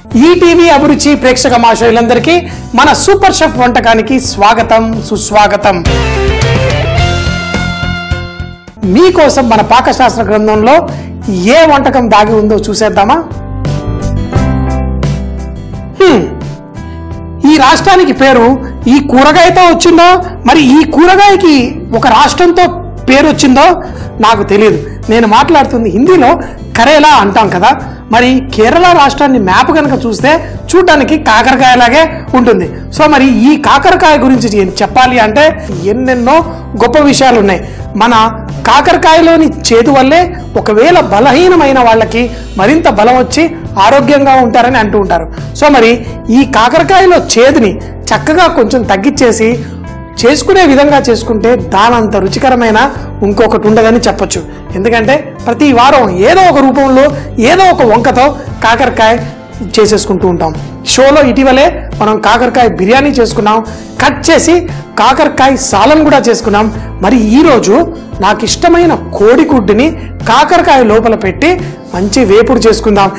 ETV అభిరుచి ప్రేక్షక మాషయులందరికీ మన సూపర్ షెఫ్ వంటకానికి స్వాగతం సుస్వాగతం మీకోసం మన పాకశాస్త్ర గ్రంథంలో ఏ వంటకం దాగి ఉందో చూసేద్దామా హ్మ్. ఈ రాష్ట్రానికి పేరు ఈ కూరగాయతో వచ్చిందో మరి ఈ కూరగాయకి ఒక రాష్ట్రంతో పేరు వచ్చిందో నాకు తెలియదు నేను మాట్లాడుతుంది హిందీలో కరేలా అంటాం కదా మరి కేరళ రాష్ట్రాన్ని మ్యాప్ కనుక చూస్తే చూడడానికి కాకరకాయలాగే ఉంటుంది సో మరి ఈ కాకరకాయ గురించి నేను చెప్పాలి అంటే ఎన్నెన్నో గొప్ప విషయాలు ఉన్నాయి మన కాకరకాయలోని చేదు వల్లే ఒకవేళ బలహీనమైన వాళ్ళకి మరింత బలం వచ్చి ఆరోగ్యంగా ఉంటారని అంటూ ఉంటారు సో మరి ఈ కాకరకాయలో చేదుని చక్కగా కొంచెం తగ్గించేసి చేసుకునే విధంగా చేసుకుంటే దానంత రుచికరమైన ఇంకొకటి ఉండదని చెప్పొచ్చు ఎందుకంటే ప్రతి వారం ఏదో ఒక రూపంలో ఏదో ఒక వంకతో కాకరకాయ చేసేసుకుంటూ ఉంటాం షోలో ఇటీవలే మనం కాకరకాయ బిర్యానీ చేసుకున్నాం కట్ చేసి కాకరకాయ సాలం కూడా చేసుకున్నాం మరి ఈరోజు నాకు ఇష్టమైన కోడిగుడ్డుని కాకరకాయ లోపల పెట్టి మంచి వేపుడు చేసుకుందాం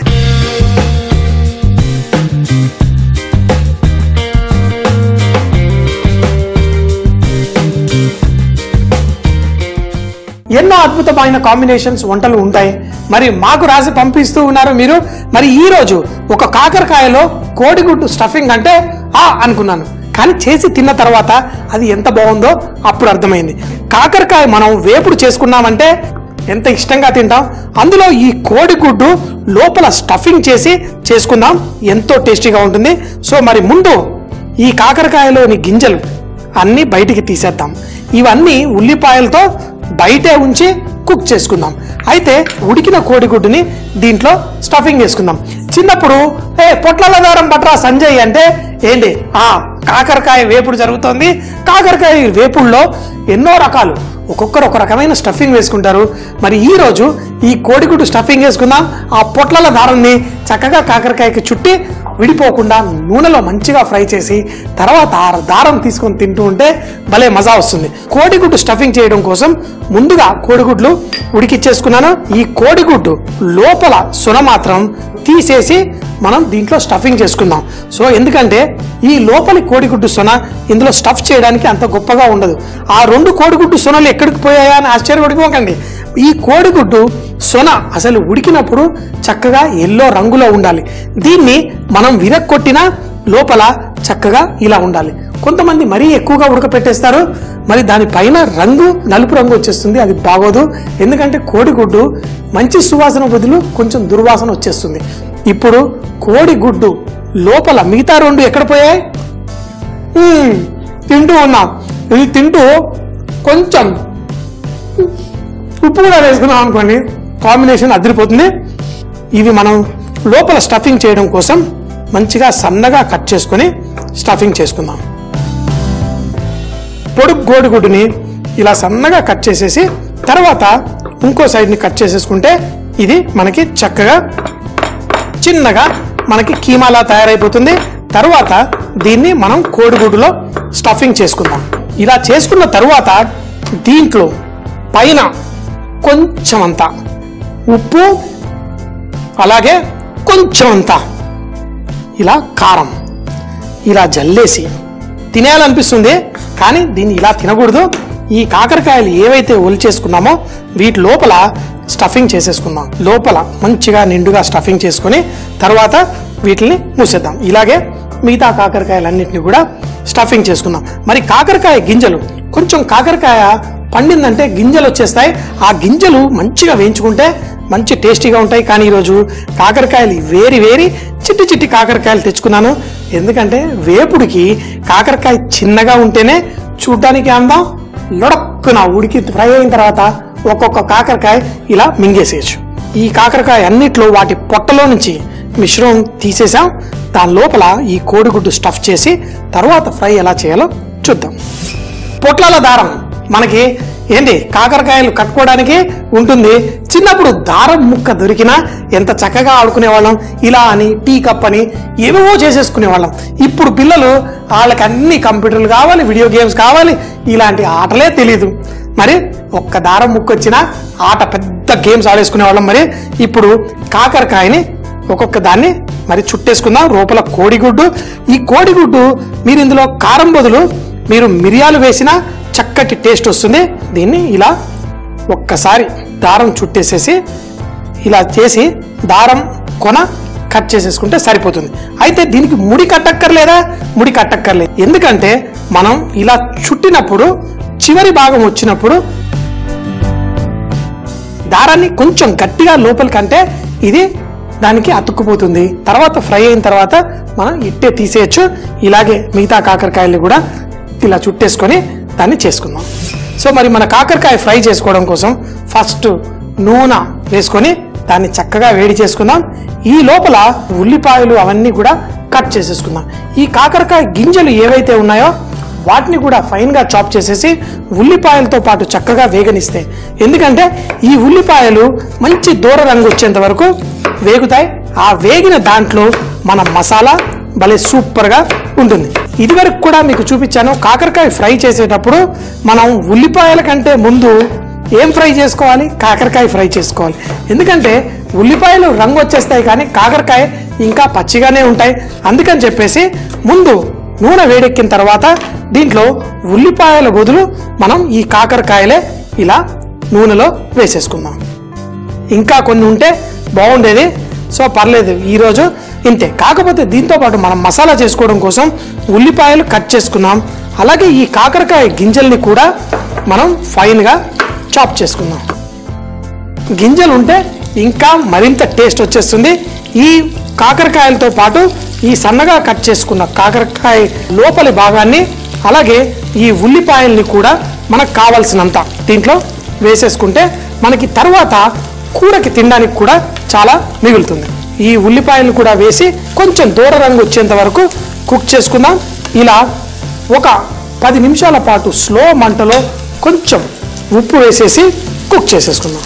ఎన్నో అద్భుతమైన కాంబినేషన్స్ వంటలు ఉంటాయి మరి మాకు రాసి పంపిస్తూ ఉన్నారు మీరు మరి ఈ రోజు ఒక కాకరకాయలో కోడిగుడ్డు స్టఫింగ్ అంటే ఆ అనుకున్నాను కానీ చేసి తిన్న తర్వాత అది ఎంత బాగుందో అప్పుడు అర్థమైంది కాకరకాయ మనం వేపుడు చేసుకున్నామంటే ఎంత ఇష్టంగా తింటాం అందులో ఈ కోడిగుడ్డు లోపల స్టఫింగ్ చేసి చేసుకుందాం ఎంతో టేస్టీగా ఉంటుంది సో మరి ముందు ఈ కాకరకాయలోని గింజలు అన్నీ బయటికి తీసేద్దాం ఇవన్నీ ఉల్లిపాయలతో బయటే ఉంచి కుక్ చేసుకుందాం అయితే ఉడికిన కోడిగుడ్డుని దీంట్లో స్టఫింగ్ చేసుకుందాం చిన్నప్పుడు ఏ పొట్ల దారం పట్రా సంజయ్ అంటే ఏంటి ఆ కాకరకాయ వేపుడు జరుగుతోంది కాకరకాయ వేపుడులో ఎన్నో రకాలు ఒక్కొక్కరు ఒక రకమైన స్టఫింగ్ వేసుకుంటారు మరి ఈ రోజు ఈ కోడిగుడ్డు స్టఫింగ్ వేసుకుందాం ఆ పొట్లల దారాన్ని చక్కగా కాకరకాయకి చుట్టి విడిపోకుండా నూనెలో మంచిగా ఫ్రై చేసి తర్వాత ఆ దారం తీసుకొని తింటూ ఉంటే భలే మజా వస్తుంది కోడిగుడ్డు స్టఫింగ్ చేయడం కోసం ముందుగా కోడిగుడ్లు ఉడికిచ్చేసుకున్నాను ఈ కోడిగుడ్డు లోపల సొన మాత్రం తీసేసి మనం దీంట్లో స్టఫింగ్ చేసుకుందాం సో ఎందుకంటే ఈ లోపలి కోడిగుడ్డు సొన ఇందులో స్టఫ్ చేయడానికి అంత గొప్పగా ఉండదు ఆ రెండు కోడిగుడ్డు సొనలు ఎక్కడికి పోయాయా అని ఆశ్చర్యపడిపోకండి ఈ కోడిగుడ్డు సొన అసలు ఉడికినప్పుడు చక్కగా ఎల్లో రంగులో ఉండాలి దీన్ని మనం విరక్కొట్టిన లోపల చక్కగా ఇలా ఉండాలి కొంతమంది మరీ ఎక్కువగా ఉడకపెట్టేస్తారు మరి దానిపైన రంగు నలుపు రంగు వచ్చేస్తుంది అది బాగోదు ఎందుకంటే కోడిగుడ్డు మంచి సువాసన బదులు కొంచెం దుర్వాసన వచ్చేస్తుంది ఇప్పుడు కోడిగుడ్డు లోపల మిగతా రెండు ఎక్కడ పోయాయి మ్మ్, తింటూ ఉన్నాం ఇది తింటూ కొంచెం ఉప్పు కూడా వేసుకున్నాం అనుకోండి కాంబినేషన్ అదిరిపోతుంది ఇవి మనం లోపల స్టఫింగ్ చేయడం కోసం మంచిగా సన్నగా కట్ చేసుకొని స్టఫింగ్ చేసుకుందాం పొడుగు కోడిగుడ్డుని ఇలా సన్నగా కట్ చేసేసి తర్వాత ఇంకో సైడ్ని కట్ చేసేసుకుంటే ఇది మనకి చక్కగా చిన్నగా మనకి కీమాలా తయారైపోతుంది తర్వాత దీన్ని మనం కోడిగుడ్డులో స్టఫింగ్ చేసుకుందాం ఇలా చేసుకున్న తరువాత దీంట్లో పైన కొంచెం అంత ఉప్పు అలాగే కొంచెం అంత ఇలా కారం ఇలా జల్లేసి తినేయాలనిపిస్తుంది కానీ దీన్ని ఇలా తినకూడదు ఈ కాకరకాయలు ఏవైతే ఒలిచేసుకున్నామో వీటి లోపల స్టఫింగ్ చేసేసుకుందాం లోపల మంచిగా నిండుగా స్టఫింగ్ చేసుకొని తర్వాత వీటిని మూసేద్దాం ఇలాగే మిగతా కాకరకాయలన్నింటినీ కూడా స్టఫింగ్ చేసుకుందాం మరి కాకరకాయ గింజలు కొంచెం కాకరకాయ పండిందంటే గింజలు వచ్చేస్తాయి ఆ గింజలు మంచిగా వేయించుకుంటే మంచి టేస్టీగా ఉంటాయి కానీ ఈరోజు కాకరకాయలు వేరి వేరి చిట్టి చిట్టి కాకరకాయలు తెచ్చుకున్నాను ఎందుకంటే వేపుడికి కాకరకాయ చిన్నగా ఉంటేనే చూడ్డానికి అందం లొడక్కున ఉడికి ఫ్రై అయిన తర్వాత ఒక్కొక్క కాకరకాయ ఇలా మింగేసేయచ్చు ఈ కాకరకాయ అన్నిట్లో వాటి పొట్టలో నుంచి మిశ్రమం తీసేసాం దాని లోపల ఈ కోడిగుడ్డు స్టఫ్ చేసి తర్వాత ఫ్రై ఎలా చేయాలో చూద్దాం పొట్లాల దారం మనకి ఏంటి కాకరకాయలు కట్టుకోవడానికి ఉంటుంది చిన్నప్పుడు దారం ముక్క దొరికినా ఎంత చక్కగా ఆడుకునేవాళ్ళం ఇలా అని టీ కప్ అని ఏవేవో చేసేసుకునేవాళ్ళం ఇప్పుడు పిల్లలు వాళ్ళకి అన్ని కంప్యూటర్లు కావాలి వీడియో గేమ్స్ కావాలి ఇలాంటి ఆటలే తెలీదు మరి ఒక్క దారం ముక్క వచ్చినా ఆట పెద్ద గేమ్స్ ఆడేసుకునేవాళ్ళం మరి ఇప్పుడు కాకరకాయని ఒక్కొక్క దాన్ని మరి చుట్టేసుకుందాం లోపల కోడిగుడ్డు ఈ కోడిగుడ్డు మీరు ఇందులో కారం బదులు మీరు మిరియాలు వేసినా చక్కటి టేస్ట్ వస్తుంది దీన్ని ఇలా ఒక్కసారి దారం చుట్టేసేసి ఇలా చేసి దారం కొన కట్ చేసేసుకుంటే సరిపోతుంది అయితే దీనికి ముడి కట్టక్కర్లేదా ముడి కట్టక్కర్లేదు ఎందుకంటే మనం ఇలా చుట్టినప్పుడు చివరి భాగం వచ్చినప్పుడు దారాన్ని కొంచెం గట్టిగా లోపలికి అంటే ఇది దానికి అతుక్కుపోతుంది తర్వాత ఫ్రై అయిన తర్వాత మనం ఇట్టే తీసేయచ్చు ఇలాగే మిగతా కాకరకాయలు కూడా ఇలా చుట్టేసుకొని దాన్ని చేసుకుందాం సో మరి మన కాకరకాయ ఫ్రై చేసుకోవడం కోసం ఫస్ట్ నూనె వేసుకొని దాన్ని చక్కగా వేడి చేసుకుందాం ఈ లోపల ఉల్లిపాయలు అవన్నీ కూడా కట్ చేసేసుకుందాం ఈ కాకరకాయ గింజలు ఏవైతే ఉన్నాయో వాటిని కూడా ఫైన్ గా చాప్ చేసేసి ఉల్లిపాయలతో పాటు చక్కగా వేగనిస్తే ఎందుకంటే ఈ ఉల్లిపాయలు మంచి దూర రంగు వచ్చేంత వరకు వేగుతాయి ఆ వేగిన దాంట్లో మన మసాలా భలే సూపర్ గా ఉంటుంది ఇదివరకు కూడా మీకు చూపించాను కాకరకాయ ఫ్రై చేసేటప్పుడు మనం ఉల్లిపాయల కంటే ముందు ఏం ఫ్రై చేసుకోవాలి కాకరకాయ ఫ్రై చేసుకోవాలి ఎందుకంటే ఉల్లిపాయలు రంగు వచ్చేస్తాయి కానీ కాకరకాయ ఇంకా పచ్చిగానే ఉంటాయి అందుకని చెప్పేసి ముందు నూనె వేడెక్కిన తర్వాత దీంట్లో ఉల్లిపాయల బదులు మనం ఈ కాకరకాయలే ఇలా నూనెలో వేసేసుకుందాం ఇంకా కొన్ని ఉంటే బాగుండేది సో పర్లేదు ఈరోజు ఇంతే కాకపోతే దీంతో పాటు మనం మసాలా చేసుకోవడం కోసం ఉల్లిపాయలు కట్ చేసుకున్నాం అలాగే ఈ కాకరకాయ గింజల్ని కూడా మనం ఫైన్గా చాప్ చేసుకుందాం గింజలు ఉంటే ఇంకా మరింత టేస్ట్ వచ్చేస్తుంది ఈ కాకరకాయలతో పాటు ఈ సన్నగా కట్ చేసుకున్న కాకరకాయ లోపలి భాగాన్ని అలాగే ఈ ఉల్లిపాయల్ని కూడా మనకు కావాల్సినంత దీంట్లో వేసేసుకుంటే మనకి తర్వాత కూరకి తినడానికి కూడా చాలా మిగులుతుంది ఈ ఉల్లిపాయలు కూడా వేసి కొంచెం దూర రంగు వచ్చేంత వరకు కుక్ చేసుకుందాం ఇలా ఒక పది నిమిషాల పాటు స్లో మంటలో కొంచెం ఉప్పు వేసేసి కుక్ చేసేసుకుందాం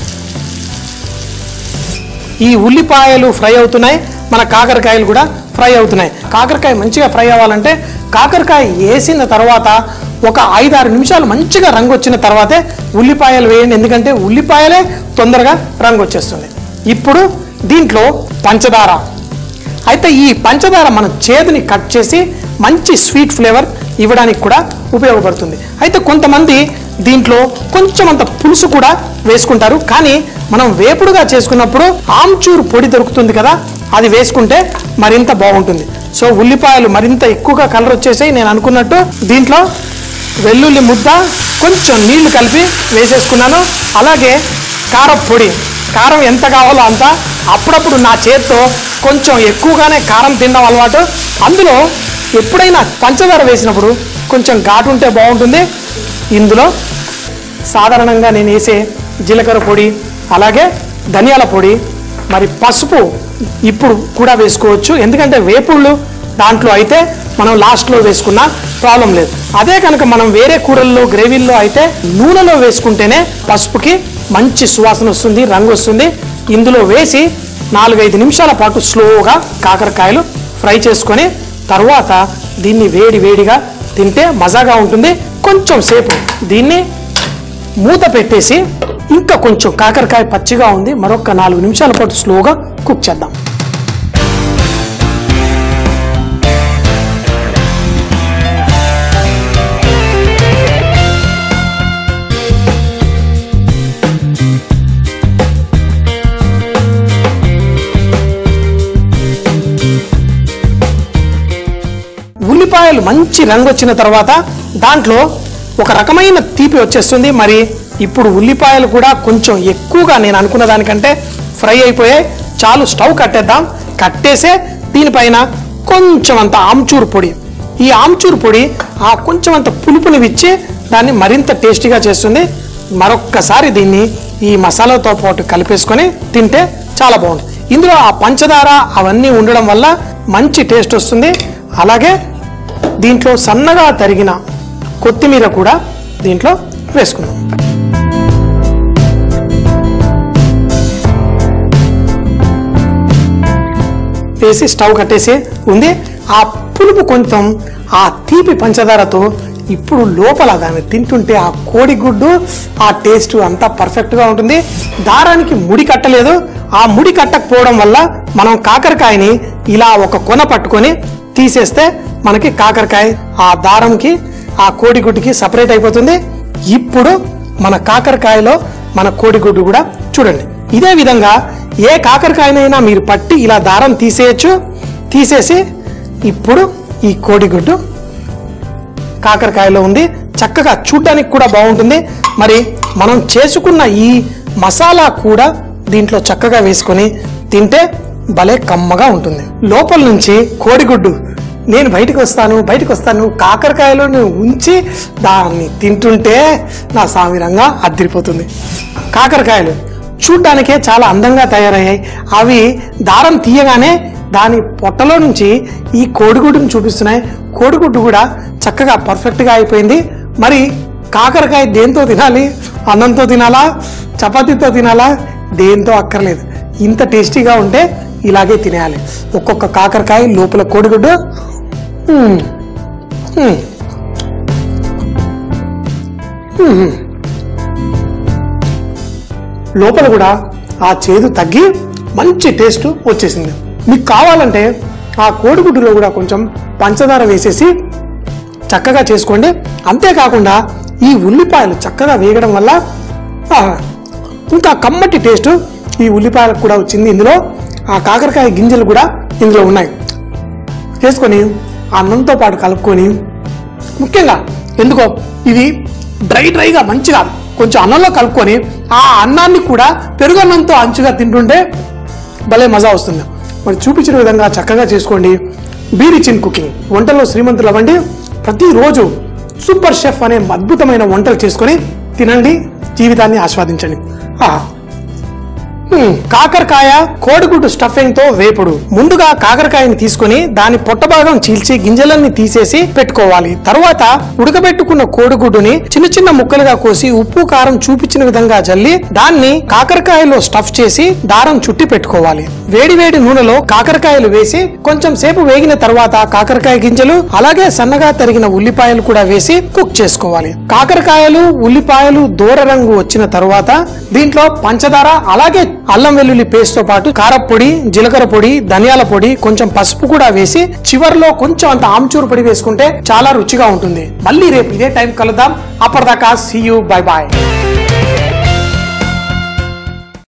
ఈ ఉల్లిపాయలు ఫ్రై అవుతున్నాయి మన కాకరకాయలు కూడా ఫ్రై అవుతున్నాయి కాకరకాయ మంచిగా ఫ్రై అవ్వాలంటే కాకరకాయ వేసిన తర్వాత ఒక ఐదారు నిమిషాలు మంచిగా రంగు వచ్చిన తర్వాతే ఉల్లిపాయలు వేయండి ఎందుకంటే ఉల్లిపాయలే తొందరగా రంగు వచ్చేస్తుంది ఇప్పుడు దీంట్లో పంచదార అయితే ఈ పంచదార మన చేతిని కట్ చేసి మంచి స్వీట్ ఫ్లేవర్ ఇవ్వడానికి కూడా ఉపయోగపడుతుంది అయితే కొంతమంది దీంట్లో కొంచెం అంత పులుసు కూడా వేసుకుంటారు కానీ మనం వేపుడుగా చేసుకున్నప్పుడు ఆమ్చూర్ పొడి దొరుకుతుంది కదా అది వేసుకుంటే మరింత బాగుంటుంది సో ఉల్లిపాయలు మరింత ఎక్కువగా కలర్ వచ్చేసాయి నేను అనుకున్నట్టు దీంట్లో వెల్లుల్లి ముద్ద కొంచెం నీళ్లు కలిపి వేసేసుకున్నాను అలాగే కారం పొడి కారం ఎంత కావాలో అంత అప్పుడప్పుడు నా చేత్తో కొంచెం ఎక్కువగానే కారం తినడం అలవాటు అందులో ఎప్పుడైనా పంచదార వేసినప్పుడు కొంచెం ఘాటు ఉంటే బాగుంటుంది ఇందులో సాధారణంగా నేను వేసే జీలకర్ర పొడి అలాగే ధనియాల పొడి మరి పసుపు ఇప్పుడు కూడా వేసుకోవచ్చు ఎందుకంటే వేపుళ్ళు దాంట్లో అయితే మనం లాస్ట్లో వేసుకున్న ప్రాబ్లం లేదు అదే కనుక మనం వేరే కూరల్లో గ్రేవీల్లో అయితే నూనెలో వేసుకుంటేనే పసుపుకి మంచి సువాసన వస్తుంది రంగు వస్తుంది ఇందులో వేసి నాలుగైదు నిమిషాల పాటు స్లోగా కాకరకాయలు ఫ్రై చేసుకొని తర్వాత దీన్ని వేడి వేడిగా తింటే మజాగా ఉంటుంది కొంచెం సేపు దీన్ని మూత పెట్టేసి ఇంకా కొంచెం కాకరకాయ పచ్చిగా ఉంది మరొక నాలుగు నిమిషాల పాటు స్లోగా కుక్ చేద్దాం ఉల్లిపాయలు మంచి రంగు వచ్చిన తర్వాత దాంట్లో ఒక రకమైన తీపి వచ్చేస్తుంది మరి ఇప్పుడు ఉల్లిపాయలు కూడా కొంచెం ఎక్కువగా నేను అనుకున్న దానికంటే ఫ్రై అయిపోయాయి చాలు స్టవ్ కట్టేద్దాం కట్టేసే దీనిపైన కొంచెం అంత ఆమ్చూర్ పొడి ఈ ఆమ్చూర్ పొడి ఆ కొంచెం అంత పులుపుని ఇచ్చి దాన్ని మరింత టేస్టీగా చేస్తుంది మరొక్కసారి దీన్ని ఈ మసాలాతో పాటు కలిపేసుకొని తింటే చాలా బాగుంటుంది ఇందులో ఆ పంచదార అవన్నీ ఉండడం వల్ల మంచి టేస్ట్ వస్తుంది అలాగే దీంట్లో సన్నగా తరిగిన కొత్తిమీర కూడా దీంట్లో వేసుకుందాం వేసి స్టవ్ కట్టేసి ఉంది ఆ పులుపు కొంచెం ఆ తీపి పంచదారతో ఇప్పుడు లోపల దాన్ని తింటుంటే ఆ కోడిగుడ్డు ఆ టేస్ట్ అంతా పర్ఫెక్ట్ గా ఉంటుంది దారానికి ముడి కట్టలేదు ఆ ముడి కట్టకపోవడం వల్ల మనం కాకరకాయని ఇలా ఒక కొన పట్టుకొని తీసేస్తే మనకి కాకరకాయ ఆ దారంకి ఆ కోడిగుడ్డుకి సపరేట్ అయిపోతుంది ఇప్పుడు మన కాకరకాయలో మన కోడిగుడ్డు కూడా చూడండి ఇదే విధంగా ఏ కాకరకాయనైనా మీరు పట్టి ఇలా దారం తీసేయచ్చు తీసేసి ఇప్పుడు ఈ కోడిగుడ్డు కాకరకాయలో ఉంది చక్కగా చూడడానికి కూడా బాగుంటుంది మరి మనం చేసుకున్న ఈ మసాలా కూడా దీంట్లో చక్కగా వేసుకొని తింటే భలే కమ్మగా ఉంటుంది లోపల నుంచి కోడిగుడ్డు నేను బయటకు వస్తాను బయటకు వస్తాను కాకరకాయలో నేను ఉంచి దాన్ని తింటుంటే నా సామిరంగా అద్దరిపోతుంది కాకరకాయలు చూడ్డానికే చాలా అందంగా తయారయ్యాయి అవి దారం తీయగానే దాని పొట్టలో నుంచి ఈ కోడిగుడ్డును చూపిస్తున్నాయి కోడిగుడ్డు కూడా చక్కగా పర్ఫెక్ట్గా అయిపోయింది మరి కాకరకాయ దేంతో తినాలి అన్నంతో తినాలా చపాతీతో తినాలా దేంతో అక్కర్లేదు ఇంత టేస్టీగా ఉంటే ఇలాగే తినేయాలి ఒక్కొక్క కాకరకాయ లోపల కోడిగుడ్డు మ్మ్. మ్మ్. మ్మ్. లోపల కూడా ఆ చేదు తగ్గి మంచి టేస్ట్ వచ్చేసింది మీకు కావాలంటే ఆ కోడిగుడ్డులో కూడా కొంచెం పంచదార వేసేసి చక్కగా చేసుకోండి అంతేకాకుండా ఈ ఉల్లిపాయలు చక్కగా వేగడం వల్ల ఆ, ఇంకా కమ్మటి టేస్ట్ ఈ ఉల్లిపాయలకు కూడా వచ్చింది ఇందులో ఆ కాకరకాయ గింజలు కూడా ఇందులో ఉన్నాయి చేసుకొని ఆ అన్నంతో పాటు కలుపుకొని ముఖ్యంగా ఎందుకో ఇది డ్రై డ్రైగా మంచిగా కొంచెం అన్నంలో కలుపుకొని ఆ అన్నాన్ని కూడా పెరుగన్నంతో అంచుగా తింటుంటే భలే మజా వస్తుంది మరి చూపించిన విధంగా చక్కగా చేసుకోండి బీర్ ఇచ్చిన కుకింగ్ వంటల్లో శ్రీమంతులు అవ్వండి ప్రతిరోజు సూపర్ షెఫ్ అనే అద్భుతమైన వంటలు చేసుకొని తినండి జీవితాన్ని ఆస్వాదించండి ఆహా హ్మ్, కాకరకాయ కోడిగుడ్డు స్టఫింగ్ తో వేపుడు ముందుగా కాకరకాయని తీసుకొని దాని పొట్ట భాగం చీల్చి గింజలన్నీ తీసేసి పెట్టుకోవాలి తర్వాత ఉడకబెట్టుకున్న కోడిగుడ్డుని చిన్న చిన్న ముక్కలుగా కోసి ఉప్పు కారం చూపించిన విధంగా జల్లి దాన్ని కాకరకాయలో స్టఫ్ చేసి దారం చుట్టి పెట్టుకోవాలి వేడి వేడి నూనెలో కాకరకాయలు వేసి కొంచెం సేపు వేగిన తర్వాత కాకరకాయ గింజలు అలాగే సన్నగా తరిగిన ఉల్లిపాయలు కూడా వేసి కుక్ చేసుకోవాలి కాకరకాయలు ఉల్లిపాయలు దూర రంగు వచ్చిన తర్వాత దీంట్లో పంచదార అలాగే అల్లం వెల్లుల్లి పేస్ట్ తో పాటు కారపొడి జీలకర్ర పొడి ధనియాల పొడి కొంచెం పసుపు కూడా వేసి చివర్లో కొంచెం అంత ఆమ్చూరు పొడి వేసుకుంటే చాలా రుచిగా ఉంటుంది మళ్ళీ రేపు ఇదే టైం కలుద్దాం అప్పటిదాకా సీ యూ బై బాయ్